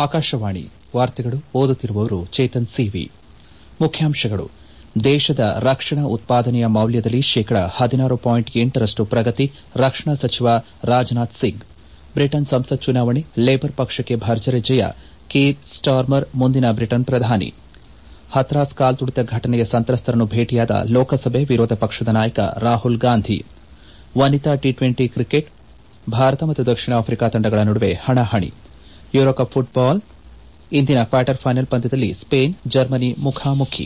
ಆಕಾಶವಾಣಿ ವಾರ್ತೆಗಳು ಓದುತ್ತಿರುವವರು ಚೇತನ್ ಸಿವಿ ಮುಖ್ಯಾಂಶಗಳು ದೇಶದ ರಕ್ಷಣಾ ಉತ್ಪಾದನೆಯ ಮೌಲ್ಯದಲ್ಲಿ ಶೇಕಡ ಹದಿನಾರು ಪಾಯಿಂಟ್ ಎಂಟರಷ್ಟು ಪ್ರಗತಿ ರಕ್ಷಣಾ ಸಚಿವ ರಾಜನಾಥ್ ಸಿಂಗ್ ಬ್ರಿಟನ್ ಸಂಸತ್ ಚುನಾವಣೆ ಲೇಬರ್ ಪಕ್ಷಕ್ಕೆ ಭರ್ಜರಿ ಜಯ ಕೀರ್ ಸ್ಟಾರ್ಮರ್ ಮುಂದಿನ ಬ್ರಿಟನ್ ಪ್ರಧಾನಿ ಹಥ್ರಾಸ್ ಕಾಲ್ತುಳಿತ ಘಟನೆಯ ಸಂತ್ರಸ್ತರನ್ನು ಭೇಟಿಯಾದ ಲೋಕಸಭೆ ವಿರೋಧ ಪಕ್ಷದ ನಾಯಕ ರಾಹುಲ್ ಗಾಂಧಿ ವನಿತಾ ಟಿ ಟ್ವೆಂಟಿ ಕ್ರಿಕೆಟ್ ಭಾರತ ಮತ್ತು ದಕ್ಷಿಣ ಆಫ್ರಿಕಾ ತಂಡಗಳ ನಡುವೆ ಹಣಾಹಣಿ ಯೂರೋಕಪ್ ಫುಟ್ಬಾಲ್ ಇಂದಿನ ಕ್ವಾರ್ಟರ್ ಫೈನಲ್ ಪಂದ್ಯದಲ್ಲಿ ಸ್ಪೇನ್ ಜರ್ಮನಿ ಮುಖಾಮುಖಿ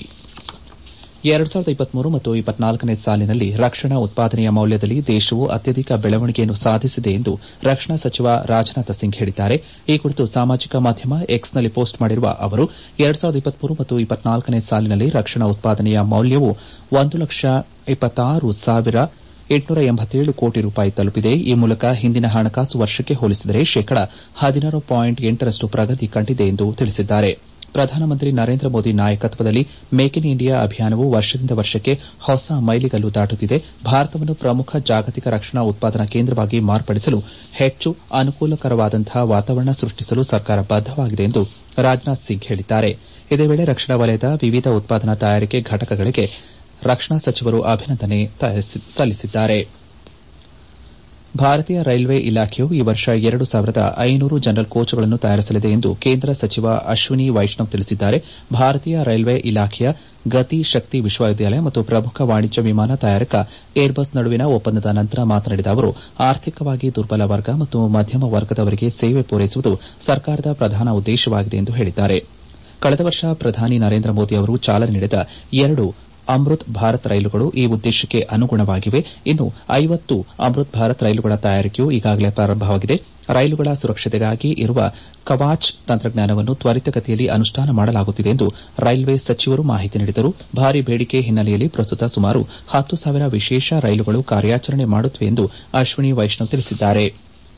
ಮತ್ತು ನೇ ಸಾಲಿನಲ್ಲಿ ರಕ್ಷಣಾ ಉತ್ಪಾದನೆಯ ಮೌಲ್ಯದಲ್ಲಿ ದೇಶವು ಅತ್ಯಧಿಕ ಬೆಳವಣಿಗೆಯನ್ನು ಸಾಧಿಸಿದೆ ಎಂದು ರಕ್ಷಣಾ ಸಚಿವ ರಾಜನಾಥ್ ಸಿಂಗ್ ಹೇಳಿದ್ದಾರೆ ಈ ಕುರಿತು ಸಾಮಾಜಿಕ ಮಾಧ್ಯಮ ಎಕ್ಸ್ನಲ್ಲಿ ಪೋಸ್ಟ್ ಮಾಡಿರುವ ಅವರು ಮತ್ತು ನೇ ಸಾಲಿನಲ್ಲಿ ರಕ್ಷಣಾ ಉತ್ಪಾದನೆಯ ಮೌಲ್ಯವು ಒಂದು ಲಕ್ಷ ಇಪ್ಪತ್ತಾರು ಸಾವಿರ ಎಂಟುನೂರ ಎಂಬತ್ತೇಳು ಕೋಟಿ ರೂಪಾಯಿ ತಲುಪಿದೆ ಈ ಮೂಲಕ ಹಿಂದಿನ ಹಣಕಾಸು ವರ್ಷಕ್ಕೆ ಹೋಲಿಸಿದರೆ ಶೇಕಡ ಹದಿನಾರು ಪಾಯಿಂಟ್ ಎಂಟರಷ್ಟು ಪ್ರಗತಿ ಕಂಡಿದೆ ಎಂದು ತಿಳಿಸಿದ್ದಾರೆ ಪ್ರಧಾನಮಂತ್ರಿ ನರೇಂದ್ರ ಮೋದಿ ನಾಯಕತ್ವದಲ್ಲಿ ಮೇಕ್ ಇನ್ ಇಂಡಿಯಾ ಅಭಿಯಾನವು ವರ್ಷದಿಂದ ವರ್ಷಕ್ಕೆ ಹೊಸ ಮೈಲಿಗಲ್ಲು ದಾಟುತ್ತಿದೆ ಭಾರತವನ್ನು ಪ್ರಮುಖ ಜಾಗತಿಕ ರಕ್ಷಣಾ ಉತ್ಪಾದನಾ ಕೇಂದ್ರವಾಗಿ ಮಾರ್ಪಡಿಸಲು ಹೆಚ್ಚು ಅನುಕೂಲಕರವಾದಂತಹ ವಾತಾವರಣ ಸೃಷ್ಟಿಸಲು ಸರ್ಕಾರ ಬದ್ದವಾಗಿದೆ ಎಂದು ರಾಜನಾಥ್ ಸಿಂಗ್ ಹೇಳಿದ್ದಾರೆ ಇದೇ ವೇಳೆ ರಕ್ಷಣಾ ವಲಯದ ವಿವಿಧ ಉತ್ಪಾದನಾ ತಯಾರಿಕೆ ಘಟಕಗಳಿಗೆ ರಕ್ಷಣಾ ಸಚಿವರು ಅಭಿನಂದನೆ ಸಲ್ಲಿಸಿದ್ದಾರೆ ಭಾರತೀಯ ರೈಲ್ವೆ ಇಲಾಖೆಯು ಈ ವರ್ಷ ಎರಡು ಸಾವಿರದ ಐನೂರು ಜನರಲ್ ಕೋಚ್ಗಳನ್ನು ತಯಾರಿಸಲಿದೆ ಎಂದು ಕೇಂದ್ರ ಸಚಿವ ಅಶ್ವಿನಿ ವೈಷ್ಣವ್ ತಿಳಿಸಿದ್ದಾರೆ ಭಾರತೀಯ ರೈಲ್ವೆ ಇಲಾಖೆಯ ಗತಿ ಶಕ್ತಿ ವಿಶ್ವವಿದ್ಯಾಲಯ ಮತ್ತು ಪ್ರಮುಖ ವಾಣಿಜ್ಯ ವಿಮಾನ ತಯಾರಕ ಏರ್ಬಸ್ ನಡುವಿನ ಒಪ್ಪಂದದ ನಂತರ ಮಾತನಾಡಿದ ಅವರು ಆರ್ಥಿಕವಾಗಿ ದುರ್ಬಲ ವರ್ಗ ಮತ್ತು ಮಧ್ಯಮ ವರ್ಗದವರಿಗೆ ಸೇವೆ ಪೂರೈಸುವುದು ಸರ್ಕಾರದ ಪ್ರಧಾನ ಉದ್ದೇಶವಾಗಿದೆ ಎಂದು ಹೇಳಿದ್ದಾರೆ ಕಳೆದ ವರ್ಷ ಪ್ರಧಾನಿ ನರೇಂದ್ರ ಮೋದಿ ಅವರು ಚಾಲನೆ ನೀಡಿದ ಎರಡು ಅಮೃತ್ ಭಾರತ್ ರೈಲುಗಳು ಈ ಉದ್ದೇಶಕ್ಕೆ ಅನುಗುಣವಾಗಿವೆ ಇನ್ನು ಐವತ್ತು ಅಮೃತ್ ಭಾರತ್ ರೈಲುಗಳ ತಯಾರಿಕೆಯೂ ಈಗಾಗಲೇ ಪ್ರಾರಂಭವಾಗಿದೆ ರೈಲುಗಳ ಸುರಕ್ಷತೆಗಾಗಿ ಇರುವ ಕವಾಚ್ ತಂತ್ರಜ್ಞಾನವನ್ನು ತ್ವರಿತಗತಿಯಲ್ಲಿ ಅನುಷ್ಠಾನ ಮಾಡಲಾಗುತ್ತಿದೆ ಎಂದು ರೈಲ್ವೆ ಸಚಿವರು ಮಾಹಿತಿ ನೀಡಿದರು ಭಾರಿ ಬೇಡಿಕೆ ಹಿನ್ನೆಲೆಯಲ್ಲಿ ಪ್ರಸ್ತುತ ಸುಮಾರು ಹತ್ತು ಸಾವಿರ ವಿಶೇಷ ರೈಲುಗಳು ಕಾರ್ಯಾಚರಣೆ ಮಾಡುತ್ತಿವೆ ಎಂದು ಅಶ್ವಿನಿ ವೈಷ್ಣವ್ ತಿಳಿಸಿದ್ದಾರೆ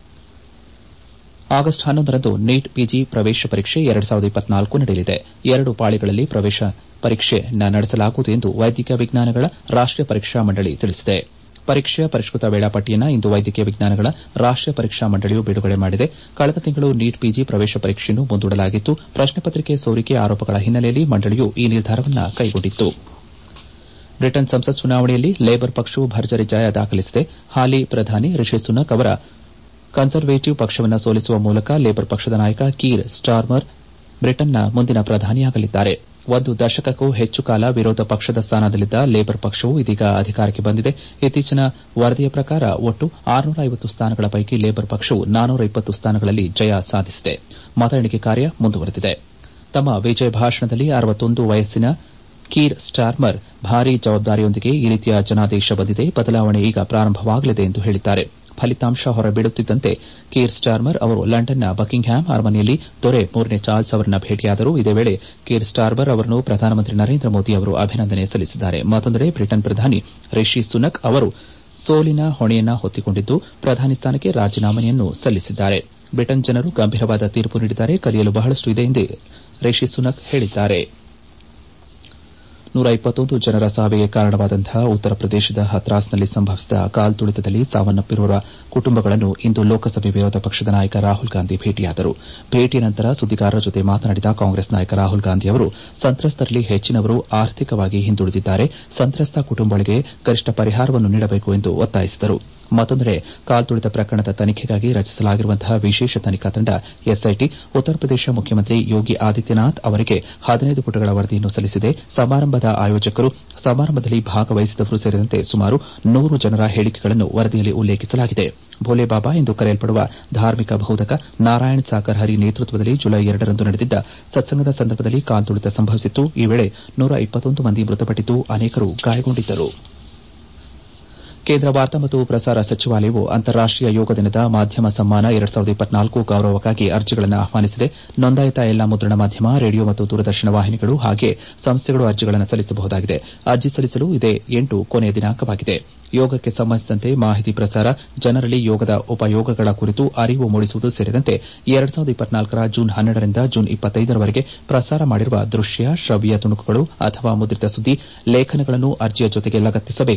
ಆಗಸ್ಟ್ ಹನ್ನೊಂದರಂದು ನೀಟ್ ಪಿಜಿ ಪ್ರವೇಶ ಪರೀಕ್ಷೆ ಎರಡು ಸಾವಿರದ ಇಪ್ಪತ್ನಾಲ್ಕು ನಡೆಯಲಿದೆ ಎರಡು ಪಾಳಿಗಳಲ್ಲಿ ಪ್ರವೇಶ ಪರೀಕ್ಷೆ ನಡೆಸಲಾಗುವುದು ಎಂದು ವೈದ್ಯಕೀಯ ವಿಜ್ಞಾನಗಳ ರಾಷ್ಟೀಯ ಪರೀಕ್ಷಾ ಮಂಡಳಿ ತಿಳಿಸಿದೆ ಪರೀಕ್ಷೆಯ ಪರಿಷ್ಕೃತ ವೇಳಾಪಟ್ಟಿಯನ್ನು ಇಂದು ವೈದ್ಯಕೀಯ ವಿಜ್ಞಾನಗಳ ರಾಷ್ಟೀಯ ಪರೀಕ್ಷಾ ಮಂಡಳಿಯು ಬಿಡುಗಡೆ ಮಾಡಿದೆ ಕಳೆದ ತಿಂಗಳು ನೀಟ್ ಪಿಜಿ ಪ್ರವೇಶ ಪರೀಕ್ಷೆಯನ್ನು ಮುಂದೂಡಲಾಗಿತ್ತು ಪ್ರಶ್ನೆ ಪತ್ರಿಕೆ ಸೋರಿಕೆ ಆರೋಪಗಳ ಹಿನ್ನೆಲೆಯಲ್ಲಿ ಮಂಡಳಿಯು ಈ ನಿರ್ಧಾರವನ್ನು ಕೈಗೊಂಡಿತ್ತು ಬ್ರಿಟನ್ ಸಂಸತ್ ಚುನಾವಣೆಯಲ್ಲಿ ಲೇಬರ್ ಪಕ್ಷವು ಭರ್ಜರಿ ಜಯ ದಾಖಲಿಸಿದೆ ಹಾಲಿ ಪ್ರಧಾನಿ ರಿಷಿ ಸುನಕ್ ಅವರ ಕನ್ಸರ್ವೇಟಿವ್ ಪಕ್ಷವನ್ನು ಸೋಲಿಸುವ ಮೂಲಕ ಲೇಬರ್ ಪಕ್ಷದ ನಾಯಕ ಕೀರ್ ಸ್ಟಾರ್ಮರ್ ಬ್ರಿಟನ್ನ ಮುಂದಿನ ಪ್ರಧಾನಿಯಾಗಲಿದ್ದಾರೆ ಒಂದು ದಶಕಕ್ಕೂ ಹೆಚ್ಚು ಕಾಲ ವಿರೋಧ ಪಕ್ಷದ ಸ್ಥಾನದಲ್ಲಿದ್ದ ಲೇಬರ್ ಪಕ್ಷವು ಇದೀಗ ಅಧಿಕಾರಕ್ಕೆ ಬಂದಿದೆ ಇತ್ತೀಚಿನ ವರದಿಯ ಪ್ರಕಾರ ಒಟ್ಟು ಆರುನೂರ ಐವತ್ತು ಸ್ಥಾನಗಳ ಪೈಕಿ ಲೇಬರ್ ಪಕ್ಷವು ನಾನೂರ ಇಪ್ಪತ್ತು ಸ್ಥಾನಗಳಲ್ಲಿ ಜಯ ಸಾಧಿಸಿದೆ ಮತ ಎಣಿಕೆ ಕಾರ್ಯ ಮುಂದುವರೆದಿದೆ ತಮ್ಮ ವಿಜಯ ಭಾಷಣದಲ್ಲಿ ಅರವತ್ತೊಂದು ವಯಸ್ಸಿನ ಕೀರ್ ಸ್ಟಾರ್ಮರ್ ಭಾರೀ ಜವಾಬ್ದಾರಿಯೊಂದಿಗೆ ಈ ರೀತಿಯ ಜನಾದೇಶ ಬಂದಿದೆ ಬದಲಾವಣೆ ಈಗ ಪ್ರಾರಂಭವಾಗಲಿದೆ ಎಂದು ಹೇಳಿದ್ದಾರೆ ಫಲಿತಾಂಶ ಹೊರಬೀಳುತ್ತಿದ್ದಂತೆ ಕೀರ್ ಸ್ಟಾರ್ಮರ್ ಅವರು ಲಂಡನ್ನ ಬಕಿಂಗ್ಹ್ಯಾಮ್ ಅರಮನೆಯಲ್ಲಿ ದೊರೆ ಮೂರನೇ ಚಾರ್ಲ್ಸ್ ಅವರನ್ನ ಭೇಟಿಯಾದರು ಇದೇ ವೇಳೆ ಕೀರ್ ಸ್ಟಾರ್ಮರ್ ಅವರನ್ನು ಪ್ರಧಾನಮಂತ್ರಿ ನರೇಂದ್ರ ಮೋದಿ ಅವರು ಅಭಿನಂದನೆ ಸಲ್ಲಿಸಿದ್ದಾರೆ ಮತ್ತೊಂದೆಡೆ ಬ್ರಿಟನ್ ಪ್ರಧಾನಿ ರಿಷಿ ಸುನಕ್ ಅವರು ಸೋಲಿನ ಹೊಣೆಯನ್ನ ಹೊತ್ತಿಕೊಂಡಿದ್ದು ಪ್ರಧಾನಿ ಸ್ಥಾನಕ್ಕೆ ರಾಜೀನಾಮೆಯನ್ನು ಸಲ್ಲಿಸಿದ್ದಾರೆ ಬ್ರಿಟನ್ ಜನರು ಗಂಭೀರವಾದ ತೀರ್ಪು ನೀಡಿದ್ದಾರೆ ಕಲಿಯಲು ಬಹಳಷ್ಟು ಇದೆ ಎಂದು ರಿಷಿ ಸುನಕ್ ಹೇಳಿದ್ದಾರೆ ನೂರ ಇಪ್ಪತ್ತೊಂದು ಜನರ ಸಾವಿಗೆ ಕಾರಣವಾದಂತಹ ಉತ್ತರ ಪ್ರದೇಶದ ಹಥ್ರಾಸ್ನಲ್ಲಿ ಸಂಭವಿಸಿದ ಕಾಲ್ತುಳಿತದಲ್ಲಿ ಸಾವನ್ನಪ್ಪಿರುವವರ ಕುಟುಂಬಗಳನ್ನು ಇಂದು ಲೋಕಸಭೆ ವಿರೋಧ ಪಕ್ಷದ ನಾಯಕ ರಾಹುಲ್ ಗಾಂಧಿ ಭೇಟಿಯಾದರು ಭೇಟಿಯ ನಂತರ ಸುದ್ದಿಗಾರರ ಜೊತೆ ಮಾತನಾಡಿದ ಕಾಂಗ್ರೆಸ್ ನಾಯಕ ರಾಹುಲ್ ಗಾಂಧಿ ಅವರು ಸಂತ್ರಸ್ತರಲ್ಲಿ ಹೆಚ್ಚಿನವರು ಆರ್ಥಿಕವಾಗಿ ಹಿಂದುಳಿದಿದ್ದಾರೆ ಸಂತ್ರಸ್ತ ಕುಟುಂಬಗಳಿಗೆ ಗರಿಷ್ಠ ಪರಿಹಾರವನ್ನು ನೀಡಬೇಕು ಎಂದು ಒತ್ತಾಯಿಸಿದರು ಮತ್ತೊಂದೆಡೆ ಕಾಲ್ತುಳಿತ ಪ್ರಕರಣದ ತನಿಖೆಗಾಗಿ ರಚಿಸಲಾಗಿರುವಂತಹ ವಿಶೇಷ ತನಿಖಾ ತಂಡ ಎಸ್ಐಟಿ ಉತ್ತರ ಪ್ರದೇಶ ಮುಖ್ಯಮಂತ್ರಿ ಯೋಗಿ ಆದಿತ್ಯನಾಥ್ ಅವರಿಗೆ ಹದಿನೈದು ಪುಟಗಳ ವರದಿಯನ್ನು ಸಲ್ಲಿಸಿದೆ ಸಮಾರಂಭದ ಆಯೋಜಕರು ಸಮಾರಂಭದಲ್ಲಿ ಭಾಗವಹಿಸಿದವರು ಸೇರಿದಂತೆ ಸುಮಾರು ನೂರು ಜನರ ಹೇಳಿಕೆಗಳನ್ನು ವರದಿಯಲ್ಲಿ ಉಲ್ಲೇಖಿಸಲಾಗಿದೆ ಭೋಲೆಬಾಬಾ ಎಂದು ಕರೆಯಲ್ಪಡುವ ಧಾರ್ಮಿಕ ಬೋಧಕ ನಾರಾಯಣ್ ಸಾಕರ್ ಹರಿ ನೇತೃತ್ವದಲ್ಲಿ ಜುಲೈ ಎರಡರಂದು ನಡೆದಿದ್ದ ಸತ್ಸಂಗದ ಸಂದರ್ಭದಲ್ಲಿ ಕಾಲ್ತುಳಿತ ಸಂಭವಿಸಿತ್ತು ಈ ವೇಳೆ ನೂರ ಇಪ್ಪತ್ತೊಂದು ಮಂದಿ ಮೃತಪಟ್ಟಿದ್ದು ಅನೇಕರು ಗಾಯಗೊಂಡಿದ್ದರು ಕೇಂದ್ರ ವಾರ್ತಾ ಮತ್ತು ಪ್ರಸಾರ ಸಚಿವಾಲಯವು ಅಂತಾರಾಷ್ಟೀಯ ಯೋಗ ದಿನದ ಮಾಧ್ಯಮ ಸಮ್ಮಾನ ಎರಡು ಸಾವಿರದ ಇಪ್ಪತ್ನಾಲ್ಕು ಗೌರವಕ್ಕಾಗಿ ಅರ್ಜಿಗಳನ್ನು ಆಹ್ವಾನಿಸಿದೆ ನೋಂದಾಯಿತ ಎಲ್ಲಾ ಮುದ್ರಣ ಮಾಧ್ಯಮ ರೇಡಿಯೋ ಮತ್ತು ದೂರದರ್ಶನ ವಾಹಿನಿಗಳು ಹಾಗೆ ಸಂಸ್ಥೆಗಳು ಅರ್ಜಿಗಳನ್ನು ಸಲ್ಲಿಸಬಹುದಾಗಿದೆ ಅರ್ಜಿ ಸಲ್ಲಿಸಲು ಇದೇ ಎಂಟು ಕೊನೆಯ ದಿನಾಂಕವಾಗಿದೆ ಯೋಗಕ್ಕೆ ಸಂಬಂಧಿಸಿದಂತೆ ಮಾಹಿತಿ ಪ್ರಸಾರ ಜನರಲ್ಲಿ ಯೋಗದ ಉಪಯೋಗಗಳ ಕುರಿತು ಅರಿವು ಮೂಡಿಸುವುದು ಸೇರಿದಂತೆ ಎರಡು ಸಾವಿರದ ಇಪ್ಪತ್ನಾಲ್ಕರ ಜೂನ್ ಹನ್ನೆರಡರಿಂದ ಜೂನ್ ಇಪ್ಪತ್ತೈದರವರೆಗೆ ಪ್ರಸಾರ ಮಾಡಿರುವ ದೃಶ್ಯ ಶ್ರವ್ಯ ತುಣುಕುಗಳು ಅಥವಾ ಮುದ್ರಿತ ಸುದ್ದಿ ಲೇಖನಗಳನ್ನು ಅರ್ಜಿಯ ಜೊತೆಗೆ ಲಗತ್ತಿಸಬೇಕು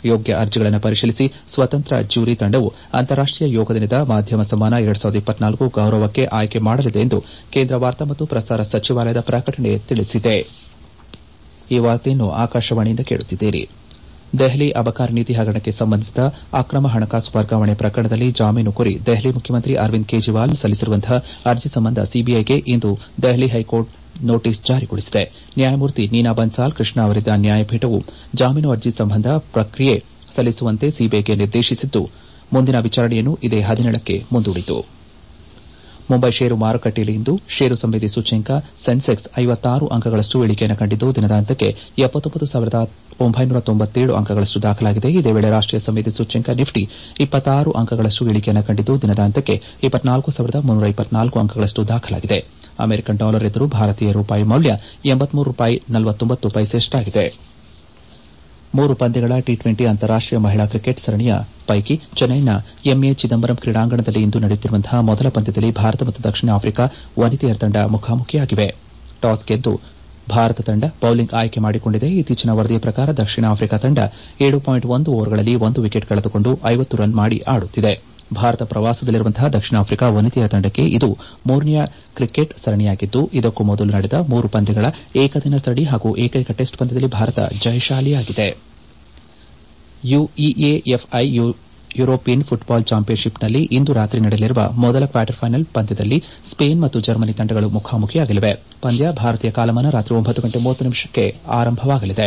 ಯೋಗ್ಯ ಅರ್ಜಿಗಳನ್ನು ಪರಿಶೀಲಿಸಿ ಸ್ವತಂತ್ರ ಜ್ಯೂರಿ ತಂಡವು ಅಂತಾರಾಷ್ಟೀಯ ಯೋಗ ದಿನದ ಮಾಧ್ಯಮ ಸಮ್ಮಾನ ಗೌರವಕ್ಕೆ ಆಯ್ಕೆ ಮಾಡಲಿದೆ ಎಂದು ಕೇಂದ್ರ ವಾರ್ತಾ ಮತ್ತು ಪ್ರಸಾರ ಸಚಿವಾಲಯದ ಪ್ರಕಟಣೆ ತಿಳಿಸಿದೆ ಈ ವಾರ್ತೆಯನ್ನು ಆಕಾಶವಾಣಿಯಿಂದ ಕೇಳುತ್ತಿದ್ದೀರಿ ದೆಹಲಿ ಅಬಕಾರಿ ನೀತಿ ಹಗರಣಕ್ಕೆ ಸಂಬಂಧಿಸಿದ ಅಕ್ರಮ ಹಣಕಾಸು ವರ್ಗಾವಣೆ ಪ್ರಕರಣದಲ್ಲಿ ಜಾಮೀನು ಕೋರಿ ದೆಹಲಿ ಮುಖ್ಯಮಂತ್ರಿ ಅರವಿಂದ್ ಕೇಜ್ರಿವಾಲ್ ಸಲ್ಲಿಸಿರುವಂತಹ ಅರ್ಜಿ ಸಂಬಂಧ ಸಿಬಿಐಗೆ ಇಂದು ದೆಹಲಿ ಹೈಕೋರ್ಟ್ ನೋಟಿಸ್ ಜಾರಿಗೊಳಿಸಿದೆ ನ್ಯಾಯಮೂರ್ತಿ ನೀನಾ ಬನ್ಸಾಲ್ ಕೃಷ್ಣ ಅವರಿದ್ದ ನ್ಯಾಯಪೀಠವು ಜಾಮೀನು ಅರ್ಜಿ ಸಂಬಂಧ ಪ್ರಕ್ರಿಯೆ ಸಲ್ಲಿಸುವಂತೆ ಸಿಬಿಐಗೆ ನಿರ್ದೇಶಿಸಿದ್ದು ಮುಂದಿನ ವಿಚಾರಣೆಯನ್ನು ಇದೇ ಹದಿನೇಳಕ್ಕೆ ಮುಂದೂಡಿತು ಮುಂಬೈ ಷೇರು ಮಾರುಕಟ್ಟೆಯಲ್ಲಿ ಇಂದು ಷೇರು ಸಂವೇದಿ ಸೂಚ್ಯಂಕ ಸೆನ್ಸೆಕ್ಸ್ ಐವತ್ತಾರು ಅಂಕಗಳಷ್ಟು ಇಳಿಕೆಯನ್ನು ಕಂಡಿದ್ದು ದಿನದಾಂತ್ಯಕ್ಕೆ ಎಪ್ಪತ್ತೊಂಬತ್ತು ಸಾವಿರದ ಒಂಬೈನೂರ ತೊಂಬತ್ತೇಳು ಅಂಕಗಳಷ್ಟು ದಾಖಲಾಗಿದೆ ಇದೇ ವೇಳೆ ರಾಷ್ಟೀಯ ಸಂವೇದಿ ಸೂಚ್ಯಂಕ ನಿಫ್ಟಿ ಇಪ್ಪತ್ತಾರು ಅಂಕಗಳಷ್ಟು ಇಳಿಕೆಯನ್ನು ಕಂಡಿದ್ದು ದಿನದಾಂತ್ಯಕ್ಕೆ ಇಪ್ಪತ್ನಾಲ್ಕು ಸಾವಿರದ ಮುನ್ನೂರ ಇಪ್ಪತ್ನಾಲ್ಕು ಅಂಕಗಳಷ್ಟು ದಾಖಲಾಗಿದೆ ಅಮೆರಿಕನ್ ಡಾಲರ್ ಎದುರು ಭಾರತೀಯ ರೂಪಾಯಿ ಮೌಲ್ಯ ಎಂಬತ್ಮೂರು ರೂಪಾಯಿ ನಲವತ್ತೊಂಬತ್ತು ಪೈಸೆಯಷ್ಟಾಗಿದೆ ಮೂರು ಪಂದ್ಯಗಳ ಟಿ ಟ್ವೆಂಟಿ ಅಂತಾರಾಷ್ಟೀಯ ಮಹಿಳಾ ಕ್ರಿಕೆಟ್ ಸರಣಿಯ ಪೈಕಿ ಚೆನ್ನೈನ ಎಂಎ ಚಿದಂಬರಂ ಕ್ರೀಡಾಂಗಣದಲ್ಲಿ ಇಂದು ನಡೆಯುತ್ತಿರುವಂತಹ ಮೊದಲ ಪಂದ್ಯದಲ್ಲಿ ಭಾರತ ಮತ್ತು ದಕ್ಷಿಣ ಆಫ್ರಿಕಾ ವನಿತೆಯರ ತಂಡ ಮುಖಾಮುಖಿಯಾಗಿವೆ ಟಾಸ್ ಗೆದ್ದು ಭಾರತ ತಂಡ ಬೌಲಿಂಗ್ ಆಯ್ಕೆ ಮಾಡಿಕೊಂಡಿದೆ ಇತ್ತೀಚಿನ ವರದಿಯ ಪ್ರಕಾರ ದಕ್ಷಿಣ ಆಫ್ರಿಕಾ ತಂಡ ಏಳು ಪಾಯಿಂಟ್ ಒಂದು ಓವರ್ಗಳಲ್ಲಿ ಒಂದು ವಿಕೆಟ್ ಕಳೆದುಕೊಂಡು ಐವತ್ತು ರನ್ ಮಾಡಿ ಆಡುತ್ತಿದೆ ಭಾರತ ಪ್ರವಾಸದಲ್ಲಿರುವಂತಹ ದಕ್ಷಿಣ ಆಫ್ರಿಕಾ ವನಿತೆಯರ ತಂಡಕ್ಕೆ ಇದು ಮೂರನೆಯ ಕ್ರಿಕೆಟ್ ಸರಣಿಯಾಗಿದ್ದು ಇದಕ್ಕೂ ಮೊದಲು ನಡೆದ ಮೂರು ಪಂದ್ಯಗಳ ಏಕದಿನ ಸರಣಿ ಹಾಗೂ ಏಕೈಕ ಟೆಸ್ಟ್ ಪಂದ್ಯದಲ್ಲಿ ಭಾರತ ಜಯಶಾಲಿಯಾಗಿದೆ ಯುಇಎಎಫ್ಐ ಯುರೋಪಿಯನ್ ಫುಟ್ಬಾಲ್ ಚಾಂಪಿಯನ್ಶಿಪ್ನಲ್ಲಿ ಇಂದು ರಾತ್ರಿ ನಡೆಯಲಿರುವ ಮೊದಲ ಕ್ವಾರ್ಟರ್ ಫೈನಲ್ ಪಂದ್ಯದಲ್ಲಿ ಸ್ಪೇನ್ ಮತ್ತು ಜರ್ಮನಿ ತಂಡಗಳು ಮುಖಾಮುಖಿಯಾಗಲಿವೆ ಪಂದ್ಯ ಭಾರತೀಯ ಕಾಲಮಾನ ರಾತ್ರಿ ಒಂಬತ್ತು ಗಂಟೆ ಮೂವತ್ತು ನಿಮಿಷಕ್ಕೆ ಆರಂಭವಾಗಲಿದೆ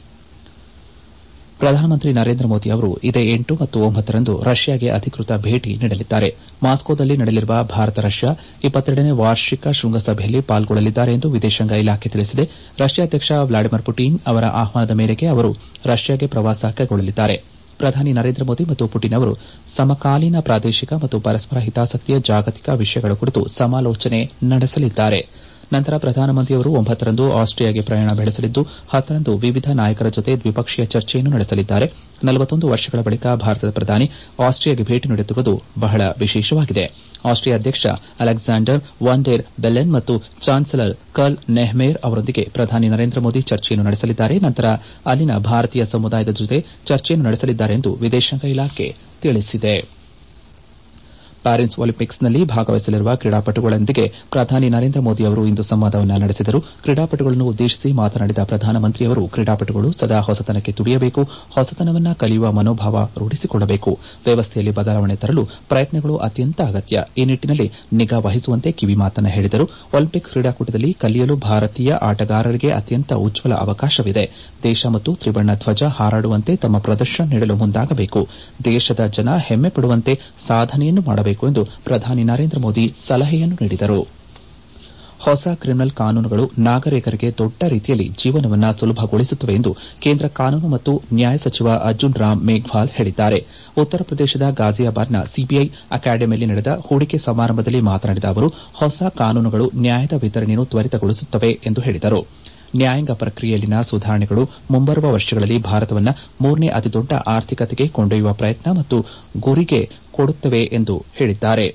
ಪ್ರಧಾನಮಂತ್ರಿ ನರೇಂದ್ರ ಮೋದಿ ಅವರು ಇದೇ ಎಂಟು ಮತ್ತು ಒಂಬತ್ತರಂದು ರಷ್ಯಾಗೆ ಅಧಿಕೃತ ಭೇಟಿ ನೀಡಲಿದ್ದಾರೆ ಮಾಸ್ಕೋದಲ್ಲಿ ನಡೆಯಲಿರುವ ಭಾರತ ರಷ್ಯಾ ಇಪ್ಪತ್ತೆರಡನೇ ವಾರ್ಷಿಕ ಶೃಂಗಸಭೆಯಲ್ಲಿ ಪಾಲ್ಗೊಳ್ಳಲಿದ್ದಾರೆ ಎಂದು ವಿದೇಶಾಂಗ ಇಲಾಖೆ ತಿಳಿಸಿದೆ ರಷ್ಯಾ ಅಧ್ಯಕ್ಷ ವ್ಲಾಡಿಮಿರ್ ಪುಟಿನ್ ಅವರ ಆಹ್ವಾನದ ಮೇರೆಗೆ ಅವರು ರಷ್ಯಾಗೆ ಪ್ರವಾಸ ಕೈಗೊಳ್ಳಲಿದ್ದಾರೆ ಪ್ರಧಾನಿ ನರೇಂದ್ರ ಮೋದಿ ಮತ್ತು ಪುಟಿನ್ ಅವರು ಸಮಕಾಲೀನ ಪ್ರಾದೇಶಿಕ ಮತ್ತು ಪರಸ್ಪರ ಹಿತಾಸಕ್ತಿಯ ಜಾಗತಿಕ ವಿಷಯಗಳ ಕುರಿತು ಸಮಾಲೋಚನೆ ನಡೆಸಲಿದ್ದಾರೆ ನಂತರ ಪ್ರಧಾನಮಂತ್ರಿಯವರು ಒಂಬತ್ತರಂದು ಆಸ್ಟ್ರಿಯಾಗೆ ಪ್ರಯಾಣ ಬೆಳೆಸಲಿದ್ದು ಹತ್ತರಂದು ವಿವಿಧ ನಾಯಕರ ಜೊತೆ ದ್ವಿಪಕ್ಷೀಯ ಚರ್ಚೆಯನ್ನು ನಡೆಸಲಿದ್ದಾರೆ ನಲವತ್ತೊಂದು ವರ್ಷಗಳ ಬಳಿಕ ಭಾರತದ ಪ್ರಧಾನಿ ಆಸ್ಟ್ರಿಯಾಗೆ ಭೇಟಿ ನೀಡುತ್ತಿರುವುದು ಬಹಳ ವಿಶೇಷವಾಗಿದೆ ಆಸ್ಟ್ರಿಯಾ ಅಧ್ಯಕ್ಷ ಅಲೆಕ್ಸಾಂಡರ್ ವಾನ್ ಡೇರ್ ಬೆಲೆನ್ ಮತ್ತು ಚಾನ್ಸಲರ್ ಕರ್ಲ್ ನೆಹ್ಮೇರ್ ಅವರೊಂದಿಗೆ ಪ್ರಧಾನಿ ನರೇಂದ್ರ ಮೋದಿ ಚರ್ಚೆಯನ್ನು ನಡೆಸಲಿದ್ದಾರೆ ನಂತರ ಅಲ್ಲಿನ ಭಾರತೀಯ ಸಮುದಾಯದ ಜೊತೆ ಚರ್ಚೆಯನ್ನು ನಡೆಸಲಿದ್ದಾರೆ ಎಂದು ವಿದೇಶಾಂಗ ಇಲಾಖೆ ತಿಳಿಸಿದೆ ಪ್ಯಾರಿಸ್ ಒಲಿಂಪಿಕ್ಸ್ನಲ್ಲಿ ಭಾಗವಹಿಸಲಿರುವ ಕ್ರೀಡಾಪಟುಗಳೊಂದಿಗೆ ಪ್ರಧಾನಿ ನರೇಂದ್ರ ಮೋದಿ ಅವರು ಇಂದು ಸಂವಾದ ನಡೆಸಿದರು ಕ್ರೀಡಾಪಟುಗಳನ್ನು ಉದ್ದೇಶಿಸಿ ಮಾತನಾಡಿದ ಪ್ರಧಾನಮಂತ್ರಿಯವರು ಕ್ರೀಡಾಪಟುಗಳು ಸದಾ ಹೊಸತನಕ್ಕೆ ತುಡಿಯಬೇಕು ಹೊಸತನವನ್ನು ಕಲಿಯುವ ಮನೋಭಾವ ರೂಢಿಸಿಕೊಳ್ಳಬೇಕು ವ್ಯವಸ್ಥೆಯಲ್ಲಿ ಬದಲಾವಣೆ ತರಲು ಪ್ರಯತ್ನಗಳು ಅತ್ಯಂತ ಅಗತ್ಯ ಈ ನಿಟ್ಟಿನಲ್ಲಿ ನಿಗಾ ವಹಿಸುವಂತೆ ಕಿವಿಮಾತನ್ನು ಹೇಳಿದರು ಒಲಿಂಪಿಕ್ಸ್ ಕ್ರೀಡಾಕೂಟದಲ್ಲಿ ಕಲಿಯಲು ಭಾರತೀಯ ಆಟಗಾರರಿಗೆ ಅತ್ಯಂತ ಉಜ್ವಲ ಅವಕಾಶವಿದೆ ದೇಶ ಮತ್ತು ತ್ರಿವರ್ಣ ಧ್ವಜ ಹಾರಾಡುವಂತೆ ತಮ್ಮ ಪ್ರದರ್ಶನ ನೀಡಲು ಮುಂದಾಗಬೇಕು ದೇಶದ ಜನ ಹೆಮ್ಮೆ ಪಡುವಂತೆ ಸಾಧನೆಯನ್ನು ಮಾಡಬೇಕು ಎಂದು ಪ್ರಧಾನಿ ನರೇಂದ್ರ ಮೋದಿ ಸಲಹೆಯನ್ನು ನೀಡಿದರು ಹೊಸ ಕ್ರಿಮಿನಲ್ ಕಾನೂನುಗಳು ನಾಗರಿಕರಿಗೆ ದೊಡ್ಡ ರೀತಿಯಲ್ಲಿ ಜೀವನವನ್ನು ಸುಲಭಗೊಳಿಸುತ್ತವೆ ಎಂದು ಕೇಂದ್ರ ಕಾನೂನು ಮತ್ತು ನ್ಯಾಯ ಸಚಿವ ಅರ್ಜುನ್ ರಾಮ್ ಮೇಘ್ವಾಲ್ ಹೇಳಿದ್ದಾರೆ ಉತ್ತರ ಪ್ರದೇಶದ ಗಾಜಿಯಾಬಾದ್ನ ಸಿಬಿಐ ಅಕಾಡೆಮಿಯಲ್ಲಿ ನಡೆದ ಹೂಡಿಕೆ ಸಮಾರಂಭದಲ್ಲಿ ಮಾತನಾಡಿದ ಅವರು ಹೊಸ ಕಾನೂನುಗಳು ನ್ಯಾಯದ ವಿತರಣೆಯನ್ನು ತ್ವರಿತಗೊಳಿಸುತ್ತವೆ ಎಂದು ಹೇಳಿದರು ನ್ಯಾಯಾಂಗ ಪ್ರಕ್ರಿಯೆಯಲ್ಲಿನ ಸುಧಾರಣೆಗಳು ಮುಂಬರುವ ವರ್ಷಗಳಲ್ಲಿ ಭಾರತವನ್ನು ಮೂರನೇ ಅತಿದೊಡ್ಡ ಆರ್ಥಿಕತೆಗೆ ಕೊಂಡೊಯ್ಯುವ ಪ್ರಯತ್ನ ಮತ್ತು ಗುರಿಗೆ ಕೊಡುತ್ತವೆ ಎಂದು ಹೇಳಿದ್ದಾರೆ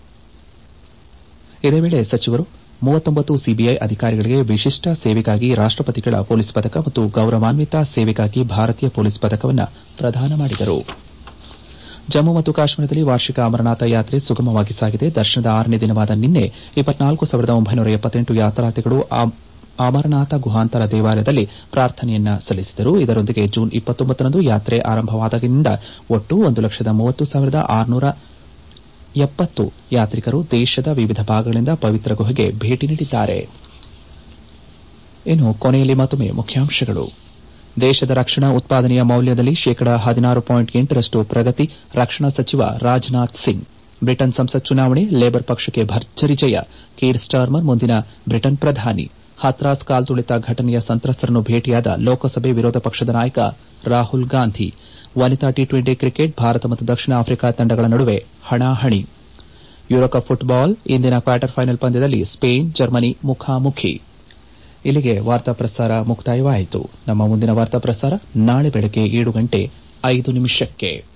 ಇದೇ ವೇಳೆ ಸಚಿವರು ಮೂವತ್ತೊಂಬತ್ತು ಸಿಬಿಐ ಅಧಿಕಾರಿಗಳಿಗೆ ವಿಶಿಷ್ಟ ಸೇವೆಗಾಗಿ ರಾಷ್ಟಪತಿಗಳ ಪೊಲೀಸ್ ಪದಕ ಮತ್ತು ಗೌರವಾನ್ವಿತ ಸೇವೆಗಾಗಿ ಭಾರತೀಯ ಪೊಲೀಸ್ ಪದಕವನ್ನು ಪ್ರದಾನ ಮಾಡಿದರು ಜಮ್ಮು ಮತ್ತು ಕಾಶ್ಮೀರದಲ್ಲಿ ವಾರ್ಷಿಕ ಅಮರನಾಥ ಯಾತ್ರೆ ಸುಗಮವಾಗಿ ಸಾಗಿದೆ ದರ್ಶನದ ಆರನೇ ದಿನವಾದ ನಿನ್ನೆ ಇಪ್ಪತ್ನಾಲ್ಕು ಸಾವಿರದ ಒಂಬೈನೂರ ಎಪ್ಪತ್ತೆಂಟು ಯಾತ್ರಾರ್ಥಿಗಳು ಅಮರನಾಥ ಗುಹಾಂತರ ದೇವಾಲಯದಲ್ಲಿ ಪ್ರಾರ್ಥನೆಯನ್ನ ಸಲ್ಲಿಸಿದರು ಇದರೊಂದಿಗೆ ಜೂನ್ ಇಪ್ಪತ್ತೊಂಬತ್ತರಂದು ಯಾತ್ರೆ ಆರಂಭವಾದಾಗಿನಿಂದ ಒಟ್ಟು ಒಂದು ಲಕ್ಷದ ಮೂವತ್ತು ಸಾವಿರದ ಆರುನೂರ ಎಪ್ಪತ್ತು ಯಾತ್ರಿಕರು ದೇಶದ ವಿವಿಧ ಭಾಗಗಳಿಂದ ಪವಿತ್ರ ಗುಹೆಗೆ ಭೇಟಿ ನೀಡಿದ್ದಾರೆ ಇನ್ನು ಕೊನೆಯಲ್ಲಿ ಮತ್ತೊಮ್ಮೆ ಮುಖ್ಯಾಂಶಗಳು ದೇಶದ ರಕ್ಷಣಾ ಉತ್ಪಾದನೆಯ ಮೌಲ್ಯದಲ್ಲಿ ಶೇಕಡಾ ಹದಿನಾರು ಪಾಯಿಂಟ್ ಎಂಟರಷ್ಟು ಪ್ರಗತಿ ರಕ್ಷಣಾ ಸಚಿವ ರಾಜನಾಥ್ ಸಿಂಗ್ ಬ್ರಿಟನ್ ಸಂಸತ್ ಚುನಾವಣೆ ಲೇಬರ್ ಪಕ್ಷಕ್ಕೆ ಭರ್ಜರಿ ಜಯ ಕೀರ್ ಸ್ಟಾರ್ಮರ್ ಮುಂದಿನ ಬ್ರಿಟನ್ ಪ್ರಧಾನಿ ಹತ್ರಾಸ್ ಕಾಲ್ತುಳಿತ ಘಟನೆಯ ಸಂತ್ರಸ್ತರನ್ನು ಭೇಟಿಯಾದ ಲೋಕಸಭೆ ವಿರೋಧ ಪಕ್ಷದ ನಾಯಕ ರಾಹುಲ್ ಗಾಂಧಿ ವನಿತಾ ಟಿ ಟ್ವೆಂಟಿ ಕ್ರಿಕೆಟ್ ಭಾರತ ಮತ್ತು ದಕ್ಷಿಣ ಆಫ್ರಿಕಾ ತಂಡಗಳ ನಡುವೆ ಹಣಾಹಣಿ ಯೂರೋಕಪ್ ಫುಟ್ಬಾಲ್ ಇಂದಿನ ಕ್ವಾರ್ಟರ್ ಫೈನಲ್ ಪಂದ್ಯದಲ್ಲಿ ಸ್ಪೇನ್ ಜರ್ಮನಿ ಮುಖಾಮುಖಿ ಇಲ್ಲಿಗೆ ವಾರ್ತಾ ಪ್ರಸಾರ ಮುಕ್ತಾಯವಾಯಿತು ನಮ್ಮ ಮುಂದಿನ ವಾರ್ತಾ ಪ್ರಸಾರ ನಾಳೆ ಬೆಳಗ್ಗೆ ಏಳು ಗಂಟೆ ಐದು ನಿಮಿಷಕ್ಕೆ